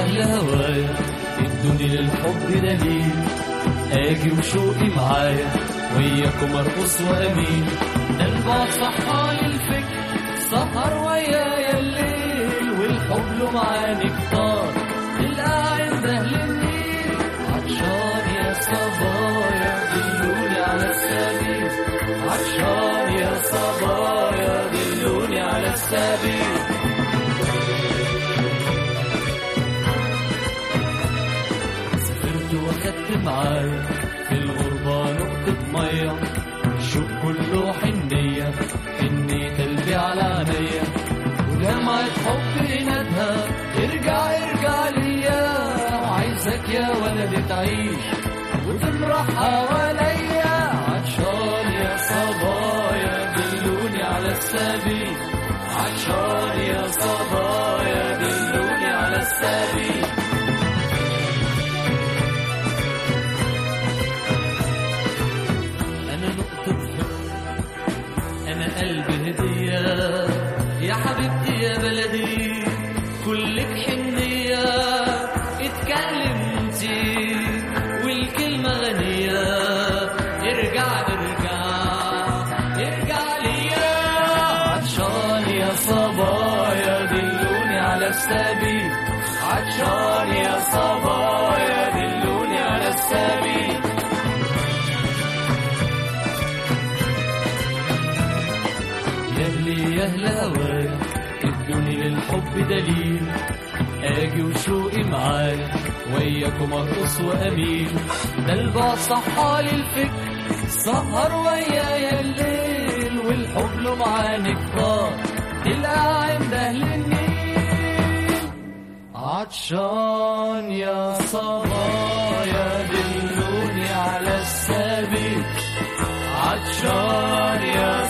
أهل هوايا ادوني للحب دليل اجي وشوقي معايا وياكم ارقص وامين ده البعد صحالي الفكر سهر ويايا الليل والحب له معاني كتار القاعد اهل النيل عطشان يا صبايا دلوني على السبيل عطشان يا صبايا دلوني على السبيل سافرت واخدت معايا في الغربة نقطة مية الشوق كله حنية حنية قلبي على عينيا ولمعة حب ندها ارجع ارجع ليا وعايزك يا ولدي تعيش وتمرح حواليا عطشان يا صبايا دلوني على السبيل عطشان يا صبايا دلوني على السبيل أنا نقطة حب أنا قلبي هدية يا حبيبتي يا بلدي كلك حنية اتكلمتي والكلمة غنية ارجع ارجع ارجع ليا عطشان يا صبايا دلوني على السبيل عطشان يا صبايا دلوني على السبيل يا اهلي يا اهل هوايا ادوني للحب دليل اجي وشوقي معايا وياكم ارقص واميل ده البعد صحالي الفكر سهر ويايا الليل والحب له معاني كتار تلقى عند اهل النيل عطشان يا صبايا دلوني على السبيل عطشان يا